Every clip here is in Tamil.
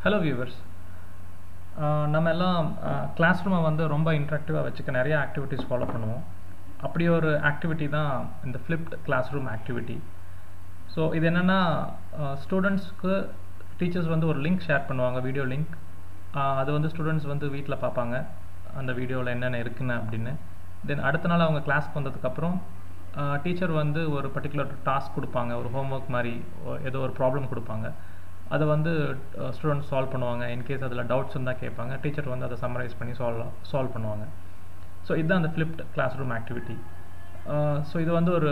ஹலோ வியூவர்ஸ் நம்ம எல்லாம் கிளாஸ் ரூமை வந்து ரொம்ப இன்ட்ராக்டிவாக வச்சுக்க நிறைய ஆக்டிவிட்டீஸ் ஃபாலோ பண்ணுவோம் அப்படி ஒரு ஆக்டிவிட்டி தான் இந்த flipped classroom activity so இது என்னென்னா ஸ்டூடெண்ட்ஸ்க்கு டீச்சர்ஸ் வந்து ஒரு லிங்க் ஷேர் பண்ணுவாங்க வீடியோ லிங்க் அது வந்து ஸ்டூடெண்ட்ஸ் வந்து வீட்டில் பார்ப்பாங்க அந்த வீடியோவில் என்னென்ன இருக்குன்னு அப்படின்னு தென் அடுத்த நாள் அவங்க கிளாஸ்க்கு வந்ததுக்கப்புறம் டீச்சர் வந்து ஒரு பர்டிகுலர் டாஸ்க் கொடுப்பாங்க ஒரு ஹோம்ஒர்க் மாதிரி ஏதோ ஒரு ப்ராப்ளம் கொடுப்பாங்க அதை வந்து ஸ்டூடெண்ட்ஸ் சால்வ் பண்ணுவாங்க இன்கேஸ் அதில் டவுட்ஸ் இருந்தால் கேட்பாங்க டீச்சர் வந்து அதை சம்மரைஸ் பண்ணி சால்வ் சால்வ் பண்ணுவாங்க ஸோ இதுதான் அந்த flipped classroom activity so இது வந்து ஒரு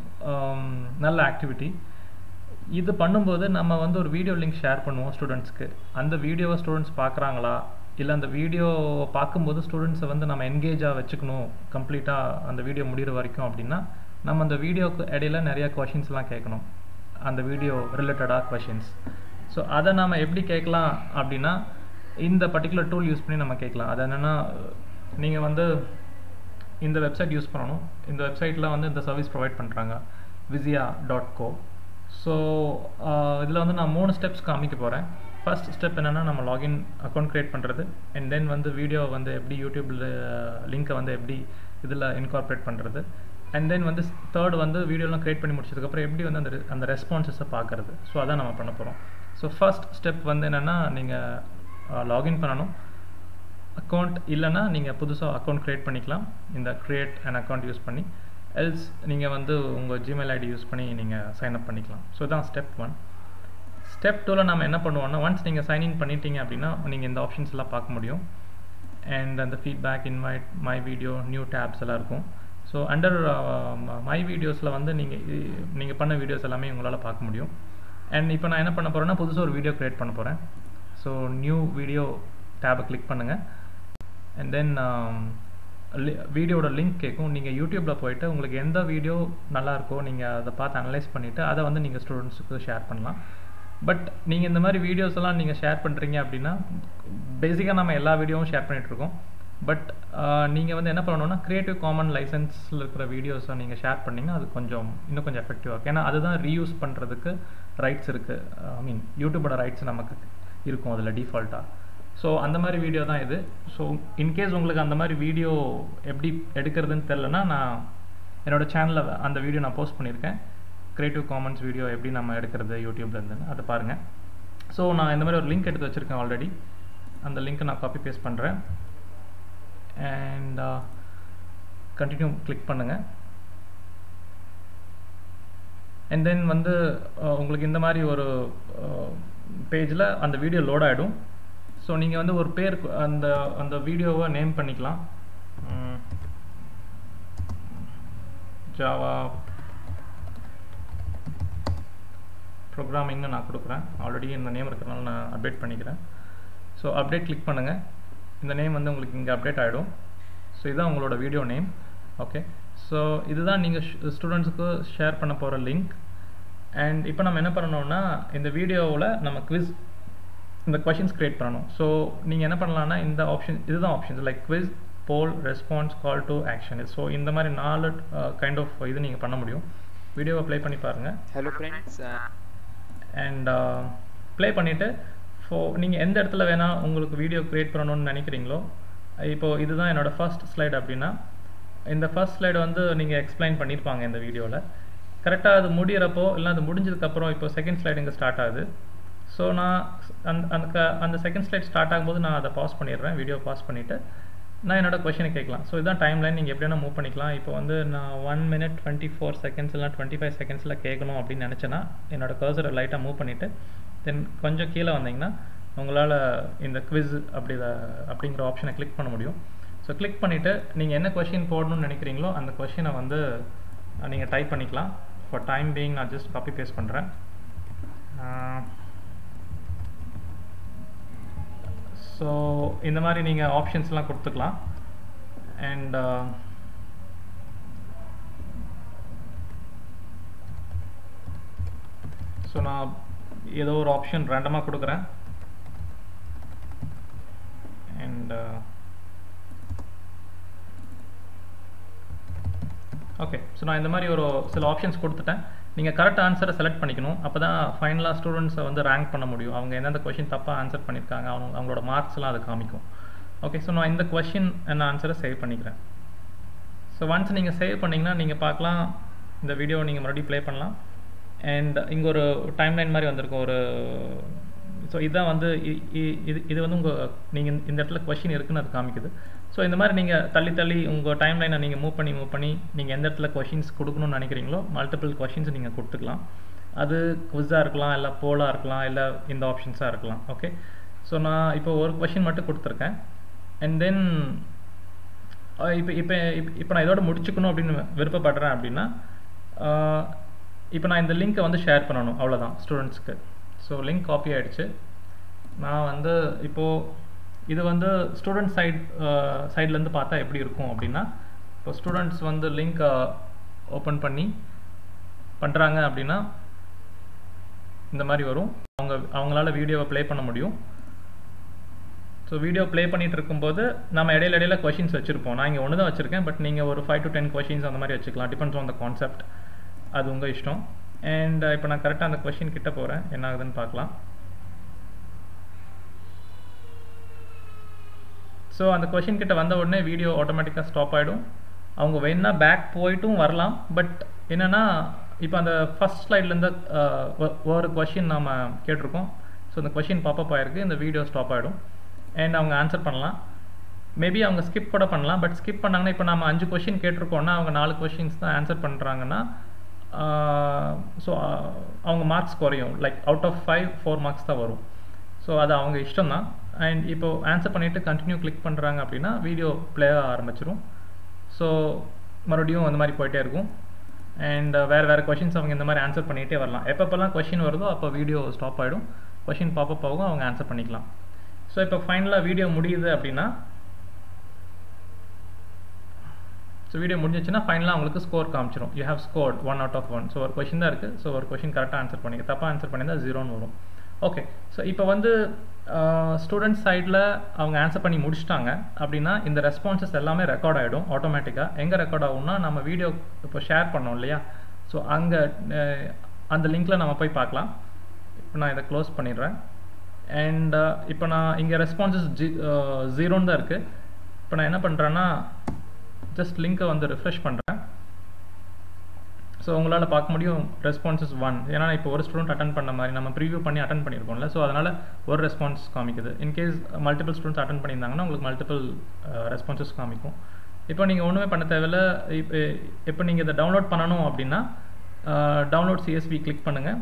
நல்ல ஆக்டிவிட்டி இது பண்ணும்போது நம்ம வந்து ஒரு வீடியோ லிங்க் ஷேர் பண்ணுவோம் ஸ்டூடெண்ட்ஸ்க்கு அந்த வீடியோவை ஸ்டூடெண்ட்ஸ் பார்க்குறாங்களா இல்லை அந்த வீடியோ பார்க்கும்போது ஸ்டூடெண்ட்ஸை வந்து நம்ம என்கேஜாக வச்சுக்கணும் கம்ப்ளீட்டாக அந்த வீடியோ முடிகிற வரைக்கும் அப்படின்னா நம்ம அந்த வீடியோக்கு இடையில நிறைய கொஷின்ஸ்லாம் கேட்கணும் அந்த வீடியோ ரிலேட்டடாக கொஷின்ஸ் ஸோ அதை நம்ம எப்படி கேட்கலாம் அப்படின்னா இந்த பர்டிகுலர் டூல் யூஸ் பண்ணி நம்ம கேட்கலாம் அது என்னென்னா நீங்கள் வந்து இந்த வெப்சைட் யூஸ் பண்ணணும் இந்த வெப்சைட்டில் வந்து இந்த சர்வீஸ் ப்ரொவைட் பண்ணுறாங்க விசியா டாட் கோ ஸோ இதில் வந்து நான் மூணு ஸ்டெப்ஸ் காமிக்க போகிறேன் ஃபர்ஸ்ட் ஸ்டெப் என்னென்னா நம்ம லாகின் அக்கௌண்ட் க்ரியேட் பண்ணுறது அண்ட் தென் வந்து வீடியோ வந்து எப்படி யூடியூப்பில் லிங்க்கை வந்து எப்படி இதில் இன்கார்பரேட் பண்ணுறது அண்ட் தென் வந்து தேர்ட் வந்து வீடியோலாம் க்ரியேட் பண்ணி முடிச்சதுக்கப்புறம் எப்படி வந்து அந்த அந்த ரெஸ்பான்சஸை பார்க்குறது ஸோ அதான் நம்ம பண்ண போகிறோம் ஸோ ஃபர்ஸ்ட் ஸ்டெப் வந்து என்னென்னா நீங்கள் லாகின் பண்ணணும் அக்கௌண்ட் இல்லைன்னா நீங்கள் புதுசாக அக்கௌண்ட் க்ரியேட் பண்ணிக்கலாம் இந்த க்ரியேட் அண்ட் அக்கௌண்ட் யூஸ் பண்ணி எல்ஸ் நீங்கள் வந்து உங்கள் ஜிமெயில் ஐடி யூஸ் பண்ணி நீங்கள் சைன் அப் பண்ணிக்கலாம் ஸோ தான் ஸ்டெப் ஒன் ஸ்டெப் டூவில் நம்ம என்ன பண்ணுவோம்னா ஒன்ஸ் நீங்கள் சைன்இன் பண்ணிட்டீங்க அப்படின்னா நீங்கள் இந்த ஆப்ஷன்ஸ் எல்லாம் பார்க்க முடியும் அண்ட் அந்த feedback invite my video new tabs எல்லாம் இருக்கும் ஸோ அண்டர் மை வீடியோஸில் வந்து நீங்கள் நீங்கள் பண்ண வீடியோஸ் எல்லாமே உங்களால் பார்க்க முடியும் அண்ட் இப்போ நான் என்ன பண்ண போகிறேன்னா புதுசாக ஒரு வீடியோ க்ரியேட் பண்ண போகிறேன் ஸோ நியூ வீடியோ டேபை கிளிக் பண்ணுங்கள் அண்ட் தென் வீடியோட லிங்க் கேட்கும் நீங்கள் யூடியூப்பில் போயிட்டு உங்களுக்கு எந்த வீடியோ நல்லாயிருக்கோ நீங்கள் அதை பார்த்து அனலைஸ் பண்ணிவிட்டு அதை வந்து நீங்கள் ஸ்டூடெண்ட்ஸுக்கு ஷேர் பண்ணலாம் பட் நீங்கள் இந்த மாதிரி வீடியோஸ் எல்லாம் நீங்கள் ஷேர் பண்ணுறீங்க அப்படின்னா பேசிக்காக நம்ம எல்லா வீடியோவும் ஷேர் பண்ணிகிட்ருக்கோம் பட் நீங்கள் வந்து என்ன பண்ணணும்னா க்ரியேட்டிவ் காமன் லைசன்ஸில் இருக்கிற வீடியோஸை நீங்கள் ஷேர் பண்ணிங்கன்னா அது கொஞ்சம் இன்னும் கொஞ்சம் எஃபெக்டிவாக இருக்கும் ஏன்னா அதுதான் ரீயூஸ் பண்ணுறதுக்கு ரைட்ஸ் இருக்குது ஐ மீன் யூடியூபோட ரைட்ஸ் நமக்கு இருக்கும் அதில் டிஃபால்ட்டாக ஸோ அந்த மாதிரி வீடியோ தான் இது ஸோ இன்கேஸ் உங்களுக்கு அந்த மாதிரி வீடியோ எப்படி எடுக்கிறதுன்னு தெரிலனா நான் என்னோடய சேனலில் அந்த வீடியோ நான் போஸ்ட் பண்ணியிருக்கேன் க்ரியேட்டிவ் காமன்ஸ் வீடியோ எப்படி நம்ம எடுக்கிறது யூடியூப்லேருந்துன்னு அதை பாருங்கள் ஸோ நான் இந்த மாதிரி ஒரு லிங்க் எடுத்து வச்சுருக்கேன் ஆல்ரெடி அந்த லிங்க்கை நான் காப்பி பேஸ்ட் பண்ணுறேன் அண்ட் கண்டினியூ கிளிக் பண்ணுங்கள் அண்ட் தென் வந்து உங்களுக்கு இந்த மாதிரி ஒரு பேஜில் அந்த வீடியோ லோட் ஆகிடும் ஸோ நீங்கள் வந்து ஒரு பேர் அந்த அந்த வீடியோவை நேம் பண்ணிக்கலாம் ஜாவா ப்ரோக்ராமிங்னு நான் கொடுக்குறேன் ஆல்ரெடி இந்த நேம் இருக்கிறனால நான் அப்டேட் பண்ணிக்கிறேன் ஸோ அப்டேட் கிளிக் பண்ணுங்கள் இந்த நேம் வந்து உங்களுக்கு இங்கே அப்டேட் ஆகிடும் ஸோ இதுதான் உங்களோட வீடியோ நேம் ஓகே ஸோ இதுதான் நீங்கள் ஸ்டூடெண்ட்ஸுக்கு ஷேர் பண்ண போகிற லிங்க் அண்ட் இப்போ நம்ம என்ன பண்ணணும்னா இந்த வீடியோவில் நம்ம குவிஸ் இந்த கொஷின்ஸ் க்ரியேட் பண்ணணும் ஸோ நீங்கள் என்ன பண்ணலாம்னா இந்த ஆப்ஷன் இதுதான் options like quiz poll response call to action so இந்த மாதிரி நாலு கைண்ட் ஆஃப் இது நீங்கள் பண்ண முடியும் வீடியோவை ப்ளே பண்ணி பாருங்கள் ஹலோ ஃப்ரெண்ட்ஸ் அண்ட் ப்ளே பண்ணிவிட்டு ஸோ நீங்கள் எந்த இடத்துல வேணால் உங்களுக்கு வீடியோ க்ரியேட் பண்ணணும்னு நினைக்கிறீங்களோ இப்போது இதுதான் என்னோடய ஃபர்ஸ்ட் ஸ்லைட் அப்படின்னா இந்த ஃபர்ஸ்ட் ஸ்லைடு வந்து நீங்கள் எக்ஸ்பிளைன் பண்ணியிருப்பாங்க இந்த வீடியோவில் கரெக்டாக அது முடிகிறப்போ இல்லை அது முடிஞ்சதுக்கப்புறம் இப்போ செகண்ட் ஸ்லைடு இங்கே ஸ்டார்ட் ஆகுது ஸோ நான் அந்த அந்த அந்த செகண்ட் ஸ்லைட் ஸ்டார்ட் ஆகும்போது நான் அதை பாஸ் பண்ணிடுறேன் வீடியோ பாஸ் பண்ணிவிட்டு நான் என்னோட கொஷினை கேட்கலாம் ஸோ இதுதான் டைம் லைன் நீங்கள் எப்படி வேணால் மூவ் பண்ணிக்கலாம் இப்போ வந்து நான் one minute twenty four seconds இல்லை டுவெண்ட்டி ஃபைவ் செகண்ட்ஸில் கேட்கணும் அப்படின்னு நினச்சேன்னா என்னோடய கர்சரை லைட்டாக மூவ் பண்ணிவிட்டு தென் கொஞ்சம் கீழே வந்தீங்கன்னா உங்களால் இந்த குவிஸ் அப்படி அப்படிங்கிற ஆப்ஷனை கிளிக் பண்ண முடியும் ஸோ கிளிக் பண்ணிவிட்டு நீங்கள் என்ன கொஷின் போடணும்னு நினைக்கிறீங்களோ அந்த கொஷினை வந்து நீங்கள் டைப் பண்ணிக்கலாம் ஃபார் டைம் பீயிங் நான் ஜஸ்ட் காப்பி பேஸ்ட் பண்ணுறேன் ஸோ இந்த மாதிரி நீங்கள் ஆப்ஷன்ஸ்லாம் கொடுத்துக்கலாம் அண்ட் ஸோ நான் ஏதோ ஒரு ஆப்ஷன் ரேண்டமாக கொடுக்குறேன் அண்ட் ஓகே ஸோ நான் இந்த மாதிரி ஒரு சில ஆப்ஷன்ஸ் கொடுத்துட்டேன் நீங்கள் கரெக்ட் ஆன்சரை செலக்ட் பண்ணிக்கணும் அப்போ தான் ஃபைனலாக ஸ்டூடெண்ட்ஸை வந்து ரேங்க் பண்ண முடியும் அவங்க எந்தெந்த கொஷின் தப்பாக ஆன்சர் பண்ணியிருக்காங்க அவங்க அவங்களோட மார்க்ஸ்லாம் அது காமிக்கும் ஓகே ஸோ நான் இந்த கொஷின் என்ன ஆன்சரை சேவ் பண்ணிக்கிறேன் ஸோ ஒன்ஸ் நீங்கள் சேவ் பண்ணிங்கன்னா நீங்கள் பார்க்கலாம் இந்த வீடியோவை நீங்கள் மறுபடியும் ப்ளே பண்ணலாம் அண்ட் இங்கே ஒரு டைம்லைன் மாதிரி வந்திருக்கும் ஒரு ஸோ இதான் வந்து இது இது வந்து உங்கள் நீங்கள் இந்த இடத்துல கொஷின் இருக்குன்னு அது காமிக்குது ஸோ இந்த மாதிரி நீங்கள் தள்ளி தள்ளி உங்கள் டைம்லைனை நீங்கள் மூவ் பண்ணி மூவ் பண்ணி நீங்கள் எந்த இடத்துல கொஷின்ஸ் கொடுக்கணும்னு நினைக்கிறீங்களோ மல்டிபிள் கொஷின்ஸ் நீங்கள் கொடுத்துக்கலாம் அது குவிஸாக இருக்கலாம் இல்லை போலாக இருக்கலாம் இல்லை இந்த ஆப்ஷன்ஸாக இருக்கலாம் ஓகே ஸோ நான் இப்போ ஒரு கொஷின் மட்டும் கொடுத்துருக்கேன் அண்ட் தென் இப்போ இப்போ இப்போ நான் இதோட முடிச்சுக்கணும் அப்படின்னு விருப்பப்படுறேன் அப்படின்னா இப்போ நான் இந்த லிங்க்கை வந்து ஷேர் பண்ணணும் அவ்வளோதான் ஸ்டூடெண்ட்ஸ்க்கு ஸோ லிங்க் காப்பி ஆகிடுச்சு நான் வந்து இப்போது இது வந்து ஸ்டூடெண்ட் சைட் சைட்லேருந்து பார்த்தா எப்படி இருக்கும் அப்படின்னா இப்போ ஸ்டூடெண்ட்ஸ் வந்து லிங்க் ஓப்பன் பண்ணி பண்ணுறாங்க அப்படின்னா இந்த மாதிரி வரும் அவங்க அவங்களால வீடியோவை ப்ளே பண்ண முடியும் ஸோ வீடியோ ப்ளே பண்ணிட்டு இருக்கும்போது நம்ம இடையில இடையில கொஷின்ஸ் வச்சுருப்போம் நான் இங்கே ஒன்று தான் வச்சுருக்கேன் பட் நீங்கள் ஒரு ஃபைவ் டு டென் கொஷின்ஸ் அந்த மாதிரி வச்சுக்கலாம் டிபெண்ட்ஸ் ஆன் த கான்செப்ட் அது உங்கள் இஷ்டம் அண்ட் இப்போ நான் கரெக்டாக அந்த கொஷின் கிட்ட போகிறேன் என்ன ஆகுதுன்னு பார்க்கலாம் ஸோ அந்த கொஷின் கிட்ட வந்த உடனே வீடியோ ஆட்டோமேட்டிக்காக ஸ்டாப் ஆகிடும் அவங்க வேணா பேக் போயிட்டும் வரலாம் பட் என்னென்னா இப்போ அந்த ஃபஸ்ட் ஸ்லைட்லேருந்து ஒரு கொஷின் நாம் கேட்டிருக்கோம் ஸோ அந்த கொஷின் பாப்பப் ஆகிருக்கு இந்த வீடியோ ஸ்டாப் ஆகிடும் அண்ட் அவங்க ஆன்சர் பண்ணலாம் மேபி அவங்க ஸ்கிப் கூட பண்ணலாம் பட் ஸ்கிப் பண்ணாங்கன்னா இப்போ நம்ம அஞ்சு கொஷின் கேட்டிருக்கோம்னா அவங்க நாலு கொஷின்ஸ் தான் ஆன்சர் பண்ணுறாங்கன்னா ஸோ அவங்க மார்க்ஸ் குறையும் like out of five four marks தான் வரும் ஸோ அது அவங்க இஷ்டம் தான் அண்ட் இப்போ ஆன்சர் பண்ணிவிட்டு கண்டினியூ கிளிக் பண்ணுறாங்க அப்படின்னா வீடியோ ப்ளே ஆரம்பிச்சிரும் ஸோ மறுபடியும் அந்த மாதிரி போயிட்டே இருக்கும் அண்ட் வேறு வேறு கொஷின்ஸ் அவங்க இந்த மாதிரி ஆன்சர் பண்ணிகிட்டே வரலாம் எப்பப்பெல்லாம் கொஷின் வருதோ அப்போ வீடியோ ஸ்டாப் ஆகிடும் கொஷின் பாப்பப் ஆகும் அவங்க ஆன்சர் பண்ணிக்கலாம் ஸோ இப்போ ஃபைனலாக வீடியோ முடியுது அப்படின்னா ஸோ வீடியோ முடிஞ்சிச்சுன்னா ஃபைனலாக உங்களுக்கு ஸ்கோர் காமிச்சிரும் you have scored one out of one so ஒரு கொஷின் தான் இருக்குது ஸோ ஒரு கொஷின் கரெக்டாக ஆன்சர் பண்ணிங்க தப்பாக ஆன்சர் பண்ணியிருந்தால் ஜீரோன்னு வரும் ஓகே ஸோ இப்போ வந்து ஸ்டூடெண்ட் சைடில் அவங்க ஆன்சர் பண்ணி முடிச்சிட்டாங்க அப்படின்னா இந்த ரெஸ்பான்சஸ் எல்லாமே ரெக்கார்ட் ஆகிடும் ஆட்டோமேட்டிக்காக எங்கே ரெக்கார்ட் ஆகும்னா நம்ம வீடியோ இப்போ ஷேர் பண்ணோம் இல்லையா ஸோ அங்கே அந்த லிங்க்கில் நம்ம போய் பார்க்கலாம் இப்போ நான் இதை க்ளோஸ் பண்ணிடுறேன் அண்ட் இப்போ நான் இங்கே ரெஸ்பான்சஸ் ஜி ஜீரோன்னு தான் இருக்குது இப்போ நான் என்ன பண்ணுறேன்னா ஜஸ்ட் லிங்க்கை வந்து ரிஃப்ரெஷ் பண்ணுறேன் ஸோ உங்களால் பார்க்க முடியும் ரெஸ்பான்சஸ் ஒன் ஏன்னா இப்போ ஒரு ஸ்டூடெண்ட் அட்டன் பண்ண மாதிரி நம்ம ப்ரிவியூ பண்ணி அட்டன் பண்ணியிருக்கோம்ல ஸோ அதனால் ஒரு ரெஸ்பான்ஸ் காமிக்குது இன்கேஸ் மல்டிபிள் ஸ்டூடெண்ட்ஸ் அட்டன் பண்ணியிருந்தாங்கன்னா உங்களுக்கு மல்டிபிள் ரெஸ்பான்சஸ் காமிக்கும் இப்போ நீங்கள் ஒன்றுமே பண்ண தேவையில்ல இப்போ இப்போ நீங்கள் இதை டவுன்லோட் பண்ணணும் அப்படின்னா டவுன்லோட் சிஎஸ்வி கிளிக் பண்ணுங்கள்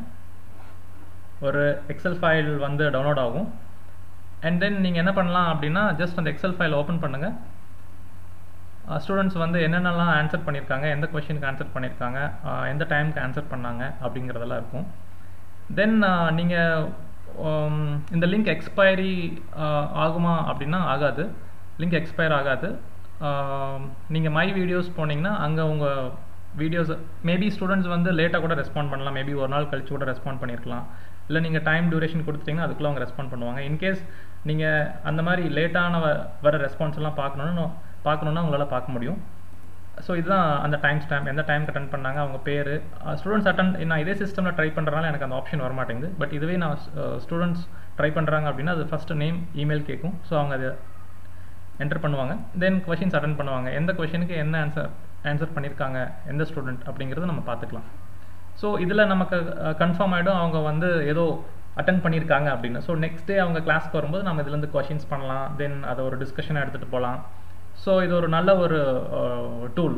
ஒரு எக்ஸல் ஃபைல் வந்து டவுன்லோட் ஆகும் அண்ட் தென் நீங்கள் என்ன பண்ணலாம் அப்படின்னா ஜஸ்ட் அந்த எக்ஸல் ஃபைல் ஓப்பன் பண்ணுங்கள் ஸ்டூடெண்ட்ஸ் வந்து என்னென்னலாம் ஆன்சர் பண்ணியிருக்காங்க எந்த கொஷினுக்கு ஆன்சர் பண்ணியிருக்காங்க எந்த டைமுக்கு ஆன்சர் பண்ணாங்க அப்படிங்கிறதெல்லாம் இருக்கும் தென் நீங்கள் இந்த லிங்க் எக்ஸ்பைரி ஆகுமா அப்படின்னா ஆகாது லிங்க் எக்ஸ்பயர் ஆகாது நீங்கள் மை வீடியோஸ் போனீங்கன்னா அங்கே உங்கள் வீடியோஸ் மேபி ஸ்டூடெண்ட்ஸ் வந்து லேட்டாக கூட ரெஸ்பாண்ட் பண்ணலாம் மேபி ஒரு நாள் கழிச்சு கூட ரெஸ்பாண்ட் பண்ணியிருக்கலாம் இல்லை நீங்கள் டைம் டியூரேஷன் கொடுத்துட்டிங்கன்னா அதுக்குள்ளே அவங்க ரெஸ்பாண்ட் பண்ணுவாங்க இன்கேஸ் நீங்கள் அந்த மாதிரி லேட்டான வர ரெஸ்பான்ஸ் எல்லாம் பார்க்கணுன்னு பார்க்கணுன்னா உங்களால் பார்க்க முடியும் ஸோ இதுதான் அந்த டைம் ஸ்டாம்ப் எந்த டைம் அட்டன் பண்ணாங்க அவங்க பேர் ஸ்டூடெண்ட்ஸ் அட்டன் நான் இதே சிஸ்டமில் ட்ரை பண்ணுறனால எனக்கு அந்த ஆப்ஷன் வர மாட்டேங்குது பட் இதுவே நான் ஸ்டூடெண்ட்ஸ் ட்ரை பண்ணுறாங்க அப்படின்னா அது ஃபஸ்ட்டு நேம் இமெயில் கேட்கும் ஸோ அவங்க அதை என்டர் பண்ணுவாங்க தென் கொஷின்ஸ் அட்டன் பண்ணுவாங்க எந்த கொஷினுக்கு என்ன ஆன்சர் ஆன்சர் பண்ணியிருக்காங்க எந்த ஸ்டூடெண்ட் அப்படிங்கிறத நம்ம பார்த்துக்கலாம் ஸோ இதில் நமக்கு கன்ஃபார்ம் ஆகிடும் அவங்க வந்து ஏதோ அட்டன் பண்ணியிருக்காங்க அப்படின்னு ஸோ நெக்ஸ்ட் டே அவங்க கிளாஸ்க்கு வரும்போது நம்ம இதுலேருந்து கொஷின்ஸ் பண்ணலாம் தென் அதை ஒரு டிஸ்கஷனாக எடுத்துகிட்டு போகலாம் ஸோ இது ஒரு நல்ல ஒரு டூல்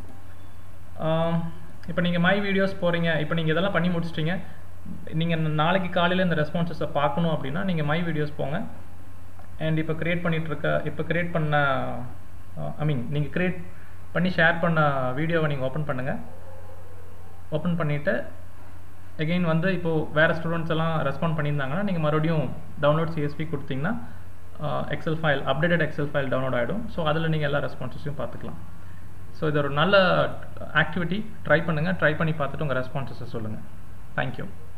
இப்போ நீங்கள் மை வீடியோஸ் போகிறீங்க இப்போ நீங்கள் இதெல்லாம் பண்ணி முடிச்சிட்டிங்க நீங்கள் நாளைக்கு காலையில் இந்த ரெஸ்பான்சஸை பார்க்கணும் அப்படின்னா நீங்கள் மை வீடியோஸ் போங்க அண்ட் இப்போ க்ரியேட் பண்ணிகிட்டு இருக்க இப்போ க்ரியேட் பண்ண ஐ மீன் நீங்கள் க்ரியேட் பண்ணி ஷேர் பண்ண வீடியோவை நீங்கள் ஓப்பன் பண்ணுங்கள் ஓப்பன் பண்ணிவிட்டு எகெயின் வந்து இப்போது வேறு ஸ்டூடெண்ட்ஸ் எல்லாம் ரெஸ்பாண்ட் பண்ணியிருந்தாங்கன்னா நீங்கள் மறுபடியும் டவுன்லோட் சிஎஸ்பி கொடுத்தீங்கன்னா Excel file updated Excel file download ஆகிடும் ஸோ அதில் நீங்கள் எல்லா ரெஸ்பான்சஸையும் பார்த்துக்கலாம் ஸோ இது ஒரு நல்ல ஆக்டிவிட்டி ட்ரை பண்ணுங்கள் ட்ரை பண்ணி பார்த்துட்டு உங்கள் ரெஸ்பான்சஸை சொல்லுங்கள் தேங்க்யூ